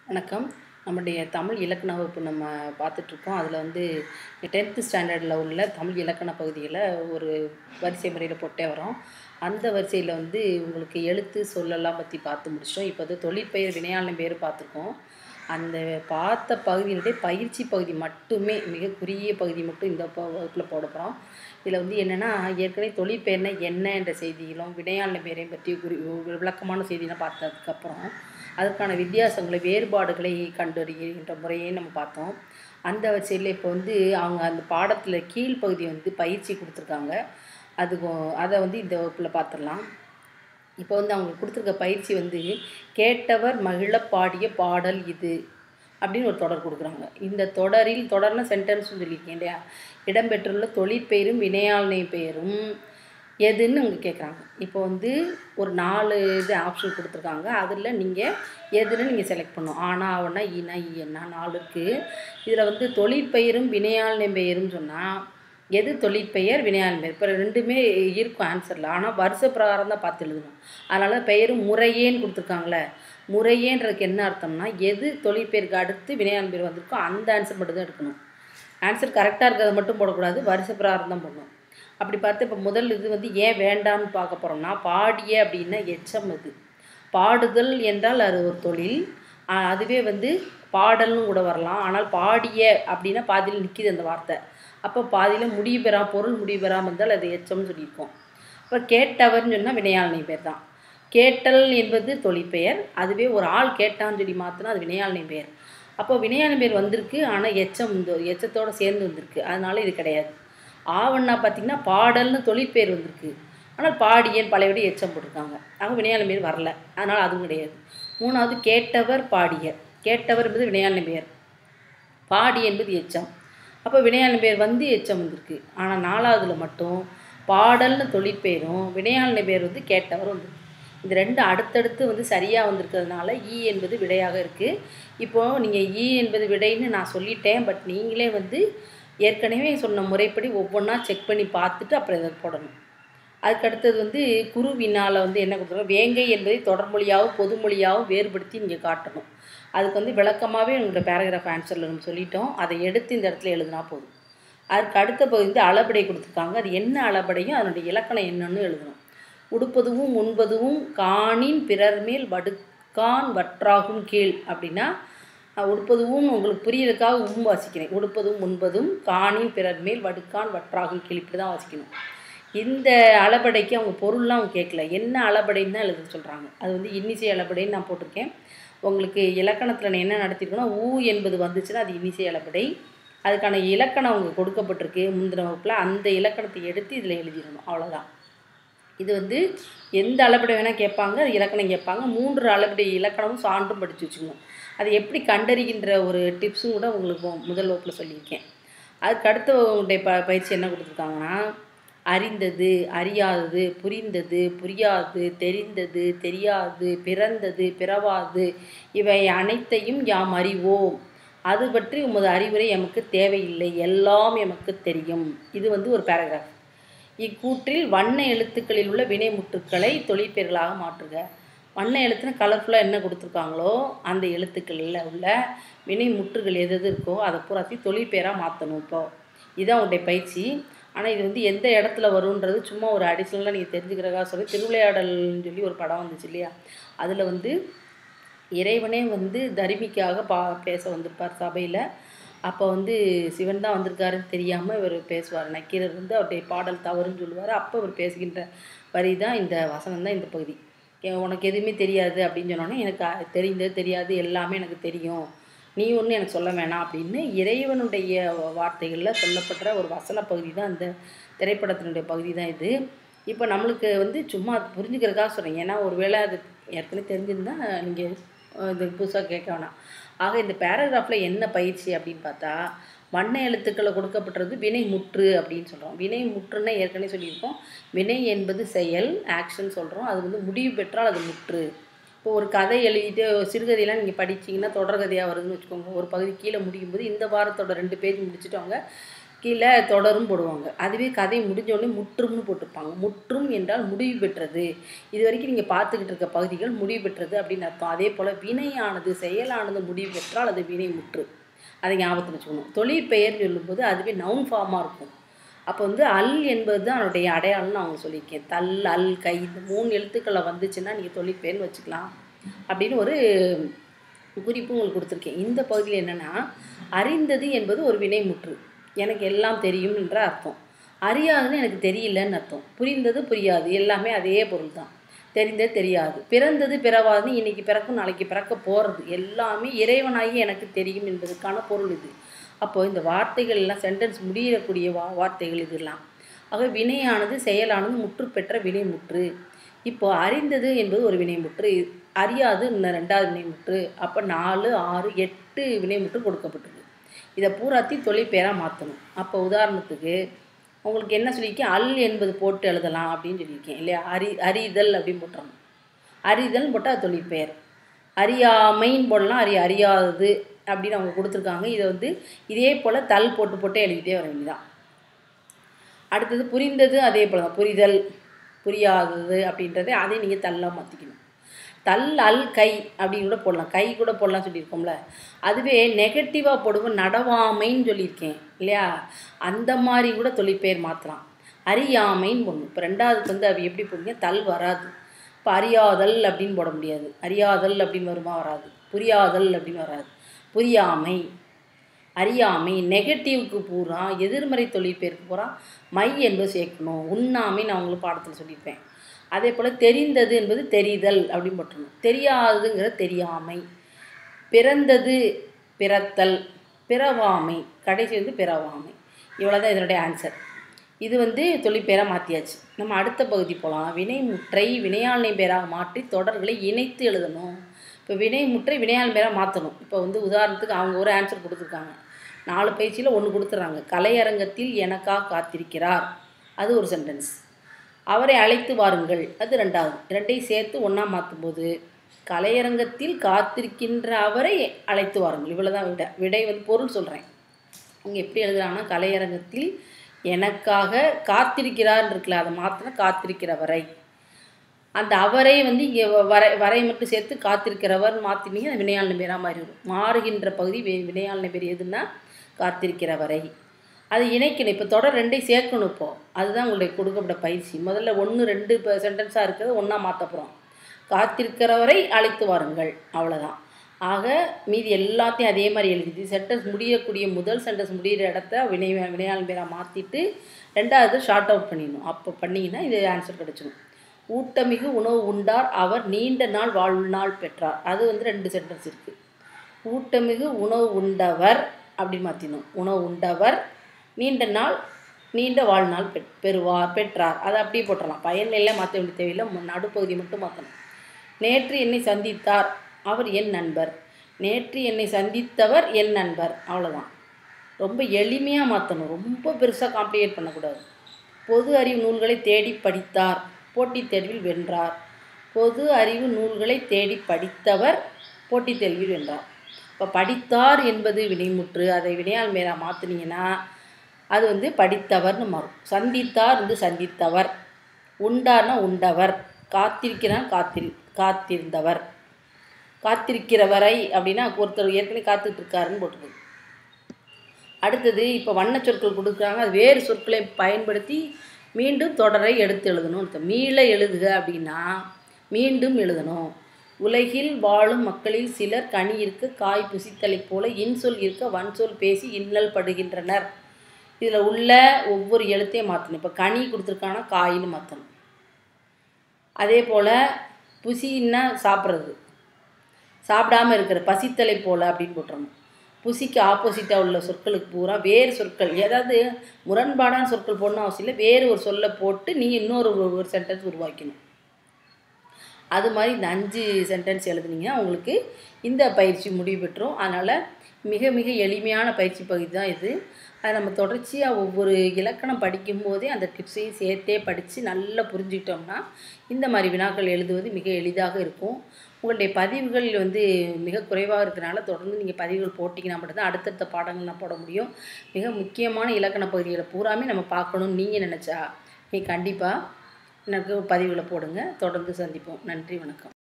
வணக்கம் நம்முடைய தமிழ் இலக்கண வகுப்பு நம்ம பார்த்துட்ருக்கோம் அதில் வந்து டென்த்து ஸ்டாண்டர்டில் உள்ள தமிழ் இலக்கண பகுதியில் ஒரு வரிசை முறையில் போட்டே வரோம் அந்த வரிசையில் வந்து உங்களுக்கு எழுத்து சொல்லலாம் பற்றி பார்த்து முடிச்சிட்டோம் இப்போ வந்து தொழிற்பெயர் வினையாளன் பேர் பார்த்துருக்கோம் அந்த பார்த்த பகுதியினுடைய பயிற்சி பகுதி மட்டுமே மிக குறுகிய பகுதி மட்டும் இந்த ப- வகுப்பில் போட போகிறோம் இதில் வந்து என்னென்னா ஏற்கனவே தொழிற்பெயர்னா என்ன என்ற செய்திகளும் வினையாளன் பேரையும் பற்றி குறி விளக்கமான செய்தியெல்லாம் பார்த்ததுக்கப்புறம் அதற்கான வித்தியாசங்களை வேறுபாடுகளை கண்டறிகின்ற முறையை நம்ம பார்த்தோம் அந்த வரிசையில் இப்போ வந்து அவங்க அந்த பாடத்தில் கீழ்ப்பகுதி வந்து பயிற்சி கொடுத்துருக்காங்க அதுக்கு அதை வந்து இந்த வகுப்பில் பார்த்துடலாம் இப்போ வந்து அவங்க கொடுத்துருக்க பயிற்சி வந்து கேட்டவர் மகிழ பாடிய பாடல் இது அப்படின்னு ஒரு தொடர் கொடுக்குறாங்க இந்த தொடரில் தொடர்ன சென்டென்ஸ் சொல்லியிருக்கேன் இல்லையா இடம்பெற்றுள்ள தொழிற்பெயரும் வினையாளனை பெயரும் எதுன்னு அவங்க கேட்குறாங்க இப்போ வந்து ஒரு நாலு இது ஆப்ஷன் கொடுத்துருக்காங்க அதில் நீங்கள் எதுன்னு நீங்கள் செலக்ட் பண்ணணும் ஆனா அவனா ஈனா ஈயன்னா நாலு இருக்குது இதில் வந்து தொழிற்பெயரும் வினையாளனை பெயரும் சொன்னால் எது தொழிற்பெயர் வினையாளன் பெயர் இப்போ ரெண்டுமே இருக்கும் ஆன்சரில் ஆனால் வருஷ பிரகாரம் தான் பார்த்து எழுதணும் அதனால் பெயரும் முறையேன்னு கொடுத்துருக்காங்களே முறையேன்றதுக்கு என்ன அர்த்தம்னா எது தொழிற்பெயருக்கு அடுத்து வினையாளன் பேர் வந்திருக்கோ அந்த ஆன்சர் மட்டும் தான் எடுக்கணும் ஆன்சர் கரெக்டாக இருக்கிறத மட்டும் போடக்கூடாது வருஷ பிரகாரம் தான் போடணும் அப்படி பார்த்து இப்போ முதல் இது வந்து ஏன் வேண்டாம்னு பார்க்க போகிறோம்னா பாடிய அப்படின்னா எச்சம் இது பாடுதல் என்றால் அது ஒரு தொழில் ஆ, அதுவே வந்து பாடல்னு கூட வரலாம் ஆனால் பாடிய அப்படின்னா பாதியில் நிற்கிது அந்த வார்த்தை அப்போ பாதியில் முடிவு பெறா பொருள் முடிவு பெறாமல் இருந்தால் அது எச்சம்னு சொல்லியிருக்கோம் இப்போ கேட்டவர்னு சொன்னால் வினையாளனை பேர் தான் கேட்டல் என்பது தொழிற்பெயர் அதுவே ஒரு ஆள் கேட்டான்னு சொல்லி மாற்றினா அது வினையாளனை பெயர் அப்போ வினையாளன் பேர் வந்திருக்கு ஆனால் எச்சம் இந்த எச்சத்தோடு சேர்ந்து வந்திருக்கு அதனால இது கிடையாது ஆவண்ணா பார்த்திங்கன்னா பாடல்னு தொழிற்பெயர் வந்திருக்கு ஆனால் பாடியன் பழையபடி எச்சம் போட்டிருக்காங்க ஆக வினையாளன் பேர் வரல அதனால் அதுவும் கிடையாது மூணாவது கேட்டவர் பாடிய கேட்டவர் என்பது வினையாளன் பெயர் பாடி என்பது எச்சம் அப்போ வினையாளன் பேர் வந்து எச்சம் வந்திருக்கு ஆனால் நாலாவதுல மட்டும் பாடல்னு தொழிற்பெயரும் வினையாளன் பேர் வந்து கேட்டவர் வந்திருக்கு இந்த ரெண்டு அடுத்தடுத்து வந்து சரியாக வந்திருக்கிறதுனால ஈ என்பது விடையாக இருக்குது இப்போது நீங்கள் ஈ என்பது விடைன்னு நான் சொல்லிட்டேன் பட் நீங்களே வந்து ஏற்கனவே சொன்ன முறைப்படி ஒவ்வொன்றா செக் பண்ணி பார்த்துட்டு அப்புறம் இதை போடணும் அதுக்கு அடுத்தது வந்து குரு வினால வந்து என்ன கொடுத்துருக்கோம் வேங்கை என்பதை தொடர்மொழியாகவும் பொதுமொழியாகவும் வேறுபடுத்தி நீங்கள் காட்டணும் அதுக்கு வந்து விளக்கமாகவே உங்களோட பேராகிராஃப் ஆன்சரில் நம்ம சொல்லிட்டோம் அதை எடுத்து இந்த இடத்துல எழுதினா போதும் அதுக்கு அடுத்த பகுதி வந்து அளபடை கொடுத்துருக்காங்க அது என்ன அளபடையும் அதனுடைய இலக்கணம் என்னன்னு எழுதணும் உடுப்பதுவும் உண்பதுவும் காணின் பிறர் மேல் வடுக்கான் வற்றாகும் கீழ் அப்படின்னா அஹ், உடுப்பதுவும் உங்களுக்கு புரியறதுக்காக உம் வாசிக்கிறேன் உடுப்பதும் உண்பதும் காணின் பிறர் மேல் வடுக்கான் வற்றாகும் கீழ் இப்படி தான் வாசிக்கணும் இந்த அளபடைக்கு அவங்க பொருள்லாம் அவங்க கேட்கல என்ன அளபடைன்னு தான் எழுத சொல்கிறாங்க அது வந்து இன்னிசை அளபடைன்னு நான் போட்டிருக்கேன் உங்களுக்கு இலக்கணத்தில் நான் என்ன நடத்திருக்கேன்னா ஊ என்பது வந்துச்சுன்னா அது இன்னிசை அளபடை அதுக்கான இலக்கணம் அவங்க கொடுக்கப்பட்டிருக்கு முந்தின வகுப்பில் அந்த இலக்கணத்தை எடுத்து இதில் எழுதிடணும் அவ்வளோதான் இது வந்து எந்த அளபடை வேணால் கேட்பாங்க அது இலக்கணம் கேட்பாங்க மூன்று அளபடை இலக்கணமும் சான்றும் படித்து வச்சுக்கணும் அது எப்படி கண்டறிகின்ற ஒரு டிப்ஸும் கூட உங்களுக்கு முதல் வகுப்பில் சொல்லியிருக்கேன் அதுக்கு அடுத்த உங்களுடைய ப பயிற்சி என்ன கொடுத்துருக்காங்கன்னா அறிந்தது அறியாதது புரிந்தது புரியாது தெரிந்தது தெரியாது பிறந்தது பிறவாது இவை அனைத்தையும் யாம் அறிவோம் அது பற்றி உமது அறிவுரை எமக்கு தேவையில்லை எல்லாம் எமக்கு தெரியும் இது வந்து ஒரு பேராகிராஃப் இக்கூற்றில் வண்ண எழுத்துக்களில் உள்ள வினைமுற்றுக்களை தொழிற்பெயர்களாக மாற்றுக வண்ண எழுத்துன்னு கலர்ஃபுல்லாக என்ன கொடுத்துருக்காங்களோ அந்த எழுத்துக்களில் உள்ள வினைமுற்றுகள் எது எது இருக்கோ அதை பூராத்தையும் தொழிற்பெயராக மாற்றணும் இப்போ இதுதான் உங்களுடைய பயிற்சி ஆனால் இது வந்து எந்த இடத்துல வரும்ன்றது சும்மா ஒரு அடிஷ்னலாக நீங்கள் தெரிஞ்சுக்கிறக்காக சொல்லி திருவிளையாடல்னு சொல்லி ஒரு படம் வந்துச்சு இல்லையா அதில் வந்து இறைவனே வந்து தருமிக்காக பா பேச வந்திருப்பார் சபையில் அப்போ வந்து சிவன் தான் வந்திருக்காருன்னு தெரியாமல் இவர் பேசுவார் நக்கீரர் வந்து அவருடைய பாடல் தவறுன்னு சொல்லுவார் அப்போ அவர் பேசுகின்ற வரி தான் இந்த வசனம் தான் இந்த பகுதி "ஏ, உனக்கு எதுவுமே தெரியாது அப்படின்னு சொன்னோன்னே எனக்கு அ- தெரிந்தது தெரியாது எல்லாமே எனக்கு தெரியும் நீ ஒன்றும் எனக்கு சொல்ல வேணாம் அப்படின்னு இறைவனுடைய வார்த்தைகளில் சொல்லப்படுற ஒரு வசன பகுதி தான் இந்த திரைப்படத்தினுடைய பகுதி தான் இது இப்போ நம்மளுக்கு வந்து சும்மா அது புரிஞ்சுக்கிறதுக்காக சொல்கிறேன் ஏன்னா ஒருவேளை அது ஏற்கனவே தெரிஞ்சிருந்தா நீங்கள் இது புதுசாக கேட்க வேணாம் ஆக இந்த பேராகிராஃபில் என்ன பயிற்சி அப்படின்னு பார்த்தா வண்ண எழுத்துக்களை கொடுக்கப்பட்டது வினை முற்று அப்படின்னு சொல்கிறோம் வினை முற்றுன்னா ஏற்கனவே சொல்லியிருக்கோம் வினை என்பது செயல் ஆக்ஷன் சொல்கிறோம் அது வந்து முடிவு பெற்றால் அது முற்று இப்போ ஒரு கதை எழுதிட்டு சிறுகதையெல்லாம் நீங்கள் படிச்சீங்கன்னா தொடர் கதையாக வருதுன்னு வச்சுக்கோங்க ஒரு பகுதி கீழே முடியும் போது இந்த வாரத்தோட ரெண்டு பேஜ் முடிச்சுட்டு அவங்க கீழே தொடரும் போடுவாங்க அதுவே கதை முடிஞ்சோடனே முற்றும்னு போட்டிருப்பாங்க முற்றும் என்றால் முடிவு பெற்றது இது வரைக்கும் நீங்கள் பார்த்துக்கிட்டு இருக்க பகுதிகள் முடிவு பெற்றது அப்படின்னு அர்த்தம் அதே போல் வினையானது செயலானது முடிவு பெற்றால் அது வினை முற்று அதை ஞாபகத்தில் வச்சுக்கணும் தொழிற்பெயர் சொல்லும்போது அதுவே நவுன் ஃபார்மாக இருக்கும் அப்போ வந்து அல் என்பது தான் அதனுடைய அடையாளம்னு அவங்க சொல்லியிருக்கேன் தல் அல் கை இந்த மூணு எழுத்துக்களை வந்துச்சுன்னா நீங்கள் தொழிற்பெயர்னு வச்சுக்கலாம் அப்படின்னு ஒரு குறிப்பு உங்களுக்கு கொடுத்துருக்கேன் இந்த பகுதியில் என்னென்னா அறிந்தது என்பது ஒரு வினைமுற்று எனக்கு எல்லாம் தெரியும் என்ற அர்த்தம் அறியாதுன்னு எனக்கு தெரியலன்னு அர்த்தம் புரிந்தது புரியாது எல்லாமே அதே பொருள் தான் தெரிந்தது தெரியாது பிறந்தது பிறவாதுன்னு இன்னைக்கு பிறக்கும் நாளைக்கு பிறக்க போகிறது எல்லாமே இறைவனாகி எனக்கு தெரியும் என்பதற்கான பொருள் இது அப்போது இந்த வார்த்தைகள் எல்லாம் சென்டென்ஸ் முடியக்கூடிய வா வார்த்தைகள் இதெல்லாம் ஆக வினையானது செயலானது முற்று பெற்ற வினைமுற்று இப்போ அறிந்தது என்பது ஒரு வினைமுற்று அறியாது இன்னும் ரெண்டாவது வினைமுற்று அப்போ நாலு ஆறு எட்டு வினைமுற்று கொடுக்கப்பட்டிருக்கு இதை பூராத்தி தொழிற்பெயராக மாற்றணும் அப்போ உதாரணத்துக்கு உங்களுக்கு என்ன சொல்லியிருக்கேன் அல் என்பது போட்டு எழுதலாம் அப்படின்னு சொல்லியிருக்கேன் இல்லையா அறி அறிதல் அப்படின்னு போட்டுறணும் அறிதல் போட்டால் அது தொழிற்பெயர் அறியாமைன்னு போடலாம் அறி அறியாதது அப்படின்னு அவங்க கொடுத்துருக்காங்க இதை வந்து இதே போல் தல் போட்டு போட்டு எழுதிட்டே வர வேண்டியதான் அடுத்தது புரிந்தது அதே போல் தான் புரிதல் புரியாதது அப்படின்றத அதை நீங்கள் தல்லாக மாற்றிக்கணும் தல் அல் கை அப்படின்னு கூட போடலாம் கை கூட போடலாம் சொல்லியிருக்கோம்ல அதுவே நெகட்டிவாக போடுவோம் நடவாமைன்னு சொல்லியிருக்கேன் இல்லையா அந்த மாதிரி கூட தொழிற்பெயர் மாற்றலாம் அறியாமைன்னு போடணும் இப்போ ரெண்டாவதுக்கு வந்து அது எப்படி போடுங்க தல் வராது இப்போ அறியாதல் அப்படின்னு போட முடியாது அறியாதல் அப்படின்னு வருமா வராது புரியாதல் அப்படின்னு வராது புரியாமை அறியாமை நெகட்டிவ்க்கு பூரா எதிர்மறை தொழிற்பெயருக்கு பூரா மை என்பது சேர்க்கணும் உண்ணாமை நான் உங்களுக்கு பாடத்தில் சொல்லியிருப்பேன் அதே போல் தெரிந்தது என்பது தெரிதல் அப்படின்னு போட்டணும் தெரியாததுங்கிற தெரியாமை பிறந்தது பிறத்தல் பிறவாமை கடைசி வந்து பிறவாமை இவ்வளோ தான் இதனுடைய ஆன்சர் இது வந்து தொழிற்பெயராக மாற்றியாச்சு நம்ம அடுத்த பகுதி போகலாம் வினைமுற்றை வினையாளனை பேராக மாற்றி தொடர்களை இணைத்து எழுதணும் இப்போ வினைமுற்றை வினையாளன் பேராக மாற்றணும் இப்போ வந்து உதாரணத்துக்கு அவங்க ஒரு ஆன்சர் கொடுத்துருக்காங்க நாலு பயிற்சியில் ஒன்று கொடுத்துட்றாங்க கலையரங்கத்தில் எனக்காக காத்திருக்கிறார் அது ஒரு சென்டென்ஸ் அவரை அழைத்து வாருங்கள் அது ரெண்டாவது ரெண்டையும் சேர்த்து ஒன்றா மாற்றும்போது கலையரங்கத்தில் காத்திருக்கின்ற அவரை அழைத்து வாருங்கள் இவ்வளோ தான் விடை விடை வந்து பொருள் சொல்கிறேன் அவங்க எப்படி எழுதுறாங்கன்னா கலையரங்கத்தில் எனக்காக காத்திருக்கிறார் இருக்குல்ல அதை மாற்றினா காத்திருக்கிறவரை அந்த அவரை வந்து இங்கே வரை வரை மட்டும் சேர்த்து காத்திருக்கிறவர் மாற்றினீங்க அது வினையாளன பேராக மாறி வரும் மாறுகின்ற பகுதி வி வினையாளன பேர் எதுன்னா காத்திருக்கிறவரை அது இணைக்கணும் இப்போ தொடர் ரெண்டையும் சேர்க்கணும் இப்போ அதுதான் உங்களுடைய கொடுக்கப்பட்ட பயிற்சி முதல்ல ஒன்று ரெண்டு இப்போ சென்டென்ஸாக இருக்கிறது ஒன்றா மாற்ற போகிறோம் காத்திருக்கிறவரை அழைத்து வாருங்கள் அவ்வளோதான் ஆக மீதி எல்லாத்தையும் அதே மாதிரி எழுதிட்டு சென்டென்ஸ் முடியக்கூடிய முதல் சென்டென்ஸ் முடிகிற இடத்த வினை வினையாளன் பேராக மாற்றிட்டு ரெண்டாவது ஷார்ட் அவுட் பண்ணிடணும் அப்போ பண்ணிங்கன்னா இது ஆன்சர் கிடச்சிடும் ஊட்டமிகு உணவு உண்டார் அவர் நீண்ட நாள் வாழ்நாள் பெற்றார் அது வந்து ரெண்டு சென்டென்ஸ் இருக்குது ஊட்டமிகு உணவு உண்டவர் அப்படி மாற்றினோம் உணவு உண்டவர் நீண்ட நாள் நீண்ட வாழ்நாள் பெற் பெறுவார் பெற்றார் அதை அப்படியே போட்டுடலாம் பயனிலையில் மாற்ற வேண்டிய தேவையில்லை மு- நடுப்பகுதி மட்டும் மாற்றணும் நேற்று என்னை சந்தித்தார் அவர் என் நண்பர் நேற்று என்னை சந்தித்தவர் என் நண்பர் அவ்வளோதான் ரொம்ப எளிமையாக மாற்றணும் ரொம்ப பெருசாக காம்ப்ளிகேட் பண்ணக்கூடாது பொது அறிவு நூல்களை தேடி படித்தார் போட்டித் தேர்வில் வென்றார் பொது அறிவு நூல்களை தேடி படித்தவர் போட்டித் தேர்வில் வென்றார் இப்போ படித்தார் என்பது வினைமுற்று அதை வினையால் மேலா மாற்றினீங்கன்னா அது வந்து படித்தவர்னு மாறும் சந்தித்தார் வந்து சந்தித்தவர் உண்டார்னா உண்டவர் காத்திருக்கிறார் காத்திரு காத்திருந்தவர் காத்திருக்கிறவரை அப்படின்னா ஒருத்தர் ஏற்கனவே காத்துட்டு இருக்காருன்னு போட்டுருக்கு அடுத்தது இப்போ வண்ண சொற்கள் கொடுக்குறாங்க அது வேறு சொற்களை பயன்படுத்தி மீண்டும் தொடரை எடுத்து எழுதணும் அர்த்தம். மீள எழுதுக அப்படின்னா மீண்டும் எழுதணும் உலகில் வாழும் மக்களில் சிலர் கனி இருக்க காய் புசித்தலைப் போல இன்சொல் இருக்க வன்சொல் பேசி இன்னல் படுகின்றனர் இதில் உள்ள ஒவ்வொரு எழுத்தையும் மாற்றணும் இப்போ கனி கொடுத்துருக்காங்கன்னா காயின்னு மாற்றணும் அதே போல் புசின்னா சாப்பிட்றது சாப்பிடாம இருக்கிற பசித்தலை போல அப்படின்னு போட்டுறணும் புசிக்கு ஆப்போசிட்டாக உள்ள சொற்களுக்கு பூரா வேறு சொற்கள் ஏதாவது முரண்பாடான சொற்கள் போடணும் அவசியம் இல்லை வேறு ஒரு சொல்லை போட்டு நீங்கள் இன்னொரு ஒரு- ஒரு சென்டென்ஸ் உருவாக்கணும் அது மாதிரி இந்த அஞ்சு சென்டென்ஸ் எழுதுனீங்கன்னா உங்களுக்கு இந்த பயிற்சி முடிவு பெற்றும் அதனால் மிக மிக எளிமையான பயிற்சி பகுதி தான் இது அதை நம்ம தொடர்ச்சியாக ஒவ்வொரு இலக்கணம் படிக்கும்போதே அந்த டிப்ஸையும் சேர்த்தே படித்து நல்லா புரிஞ்சுக்கிட்டோம்னா இந்த மாதிரி வினாக்கள் எழுதுவது மிக எளிதாக இருக்கும் உங்களுடைய பதிவுகள் வந்து மிக குறைவாக இருக்கிறனால தொடர்ந்து நீங்கள் பதிவுகள் போட்டிங்கன்னா மட்டும்தான் அடுத்தடுத்த பாடங்கள் நான் போட முடியும் மிக முக்கியமான இலக்கண பகுதிகளை பூராமே நம்ம பார்க்கணும்னு நீங்கள் நினச்சா நீ கண்டிப்பாக எனக்கு பதிவுகளை போடுங்க தொடர்ந்து சந்திப்போம் நன்றி வணக்கம்